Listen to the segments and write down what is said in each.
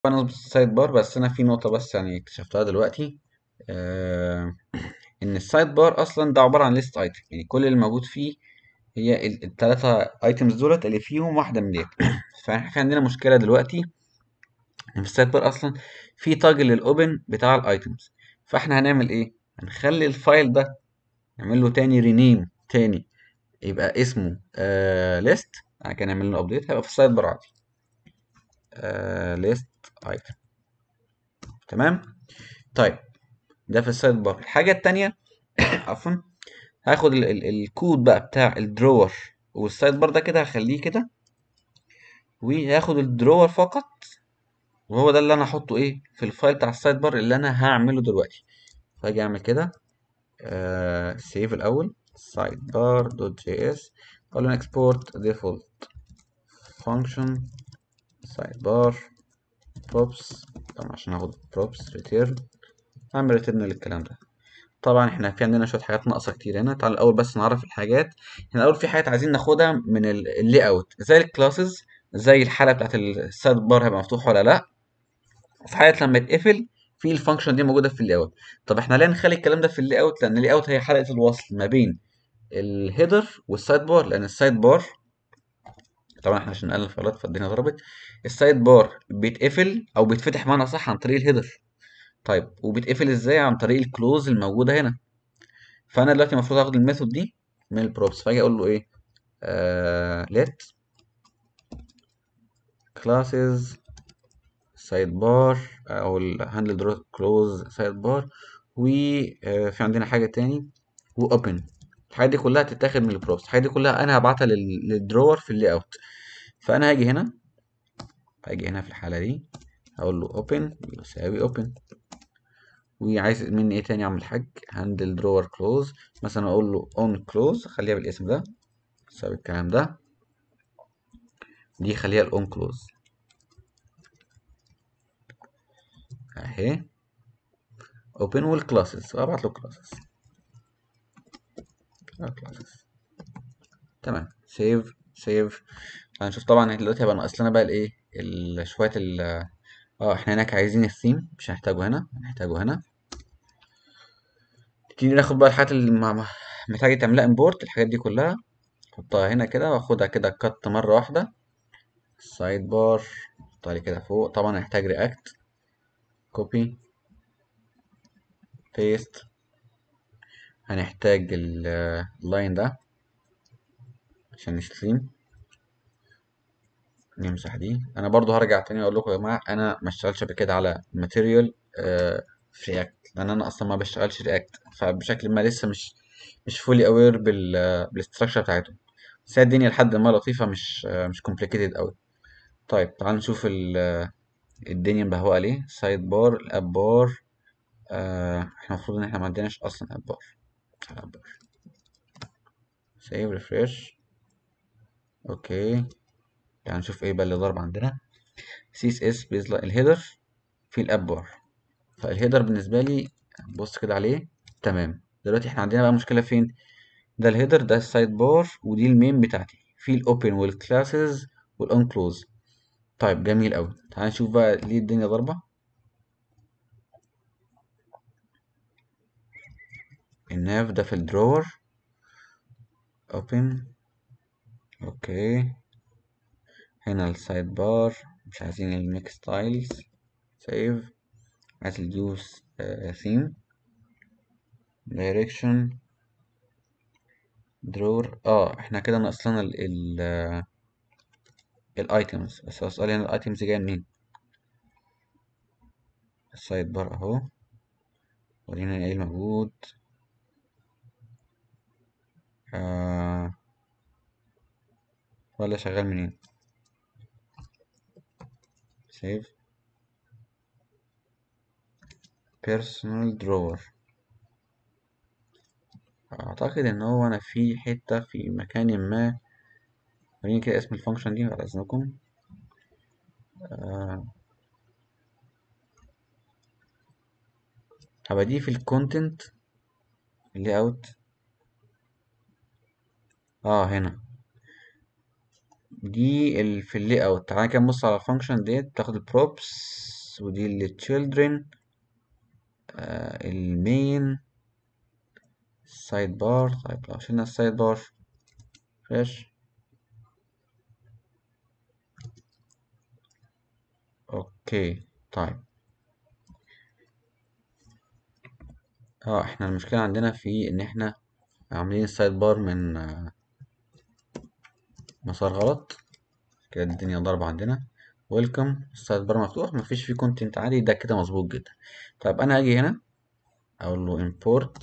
انا اظبط السايد بار بس انا في نقطة بس يعني اكتشفتها دلوقتي آه ان السايد بار اصلا ده عبارة عن ليست ايتم يعني كل اللي موجود فيه هي ال- التلاتة ايتمز دولت اللي فيهم واحدة من ديت فاحنا في عندنا مشكلة دلوقتي ان في السايد بار اصلا في تاج للاوبن بتاع الايتمز فاحنا هنعمل ايه هنخلي الفايل ده نعمل له تاني رينيم تاني يبقى اسمه آه ليست بعد كده نعمل له ابديت هيبقى في السايد بار عادي آه ليست ايتم تمام طيب ده في السايد بار الحاجة التانية عفوا هاخد ال ال الكود بقى بتاع الدرور والسايد بار ده كده هخليه كده وهاخد الدرور فقط وهو ده اللي انا هحطه ايه في الفايل بتاع السايد بار اللي انا هعمله دلوقتي فاجي اعمل كده آه سيف الاول سايد بار دوت جي اس اقول له اكسبورت ديفولت فانكشن سايد بار بروبس طبعا عشان اخد بروبس ريتيرن اعمل ريتيرن للكلام ده طبعا احنا في عندنا شويه حاجات ناقصه كتير هنا تعال الاول بس نعرف الحاجات هنا الاول في حاجات عايزين ناخدها من اللي اوت زي الكلاسز زي الحاله بتاعت السايد بار هيبقى مفتوح ولا لا في حاله لما يتقفل في الفانكشن دي موجوده في اللي اوت طب احنا ليه نخلي الكلام ده في اللي اوت لان اللي اوت هي حلقه الوصل ما بين الهيدر والسايد بار لان السايد بار طبعا احنا عشان نقلل الفايلات فالدنيا ضربت السايد بار بيتقفل او بيتفتح معنى صح عن طريق الهيدر طيب وبيتقفل ازاي عن طريق الكلوز الموجوده هنا فانا دلوقتي المفروض اخد الميثود دي من البروبس فاجي اقول له ايه آه let classes sidebar او الهاندل درو كلوز sidebar وفي عندنا حاجه تاني واوبن الحاجات دي كلها تتاخد من البروبس الحاجات دي كلها انا هبعتها لل- للدرور في اللي اوت فانا هاجي هنا هاجي هنا في الحاله دي هقول له open يساوي open وعايز مني ايه تاني اعمل حاج هاندل درور كلوز مثلا اقول له اون كلوز خليها بالاسم ده يساوي الكلام ده دي خليها الاون كلوز اهي اوبن والكلاسز وابعت له كلاسز كلاسز تمام سيف سيف هنشوف طبعا دلوقتي هيبقى ناقص لنا بقى الايه ال- شويه ال اه احنا هناك عايزين الثيم مش هنحتاجه هنا هنحتاجه هنا نبتدي ناخد بقى الحاجات اللي مع- محتاجة تعملها امبورت الحاجات دي كلها احطها هنا كده واخدها كده كت مرة واحدة سايد بار احطها لي كده فوق طبعا هنحتاج رياكت كوبي بيست هنحتاج اللاين ده عشان نستلم نمسح دي انا برضو هرجع تاني اقول لكم يا جماعه انا ما اشتغلتش قبل كده على ماتيريال في رياكت لان انا اصلا ما بشتغلش رياكت فبشكل ما لسه مش مش فولي اوير بال بالاستراكشر بتاعته بس هي الدنيا لحد ما لطيفه مش آه، مش كومبليكيتد قوي طيب تعال نشوف ال- الدنيا مبهوقه ليه سايد بار الاب بار آه احنا المفروض ان احنا ما عندناش اصلا اب بار اب بار سيف ريفريش اوكي تعال نشوف ايه بقى اللي ضرب عندنا سي اس اس بيطلع الهيدر في الاب بار فالهيدر بالنسبه لي بص كده عليه تمام دلوقتي احنا عندنا بقى مشكله فين ده الهيدر ده السايد بار ودي المين بتاعتي في الاوبن والكلاسز والاون كلوز طيب جميل قوي تعال نشوف بقى ليه الدنيا ضربه الناف ده في الدرور اوبن اوكي هنا السايد بار مش عايزين الميك ستايلز سيف عايز اليوز ثيم دايركشن درور اه احنا كده ناقص لنا ال ال الايتمز بس هو السؤال هنا الايتمز جايه منين السايد بار اهو ورينا ايه الموجود آه ولا شغال منين سيف بيرسونال درور اعتقد ان هو انا في حته في مكان ما وريني كده اسم الفانكشن دي على اذنكم آه هبقى دي في الكونتنت اللي اوت اه هنا دي ال في اللي اوت تعالى كده نبص على الفانكشن ديت تاخد البروبس ودي اللي children آه المين سايد بار طيب لو شلنا السايد بار فريش اوكي طيب اه احنا المشكلة عندنا في ان احنا عاملين السايد بار من آه، مسار غلط كده الدنيا ضربة عندنا ويلكم السايد بار مفتوح مفيش فيه كونتنت عادي ده كده مظبوط جدا طيب انا هاجي هنا اقول له import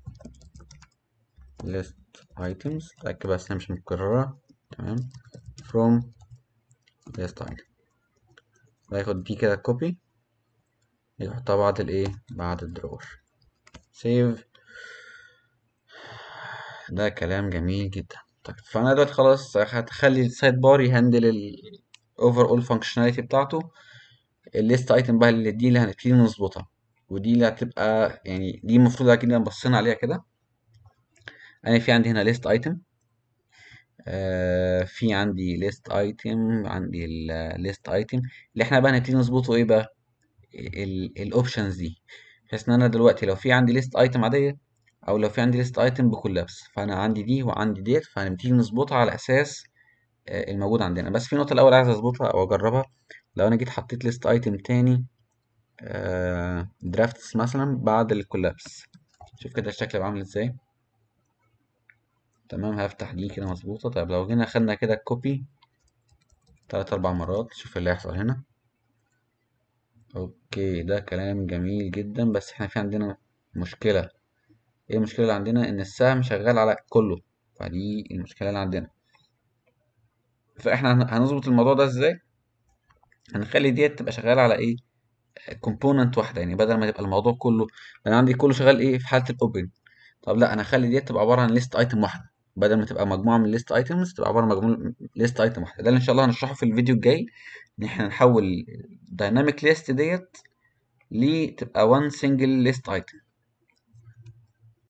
list items اتاكد بس انها مش متكررة تمام from list item وياخد دي كده كوبي يحطها بعد الايه بعد الدرور سيف ده كلام جميل جدا طيب فانا دلوقتي خلاص هتخلي السايد بار يهندل الاوفر اول فانكشناليتي بتاعته الليست ايتم بقى اللي دي اللي هنبتدي نظبطها ودي اللي هتبقى يعني دي المفروض اكيد بصينا عليها كده انا في عندي هنا ليست ايتم آه في عندي ليست ايتم عندي الليست ايتم اللي احنا بقى هنبتدي نظبطه ايه بقى الاوبشنز دي بحيث ان انا دلوقتي لو في عندي ليست ايتم عاديه او لو في عندي ليست ايتم بكولابس فانا عندي دي وعندي ديت فهنبتدي نظبطها على اساس آه الموجود عندنا بس في نقطه الاول عايز اظبطها او اجربها لو انا جيت حطيت ليست ايتم تاني آه درافتس مثلا بعد الكولابس شوف كده الشكل بقى عامل ازاي تمام هفتح دي كده مظبوطة طيب لو جينا خدنا كده كوبي تلات أربع مرات شوف اللي هيحصل هنا اوكي ده كلام جميل جدا بس احنا في عندنا مشكلة ايه المشكلة اللي عندنا ان السهم شغال على كله فدي المشكلة اللي عندنا فاحنا هنظبط الموضوع ده ازاي هنخلي ديت تبقى شغالة على ايه كومبوننت واحدة يعني بدل ما تبقى الموضوع كله انا عندي كله شغال ايه في حالة الاوبن طب لا انا هخلي ديت تبقى عبارة عن ليست ايتم واحدة بدل ما تبقى مجموعة من ليست ايتمز تبقى عبارة عن مجموعة ليست ايتم واحدة ده اللي ان شاء الله هنشرحه في الفيديو الجاي ان احنا نحول دايناميك ليست ديت لتبقى وان سنجل ليست ايتم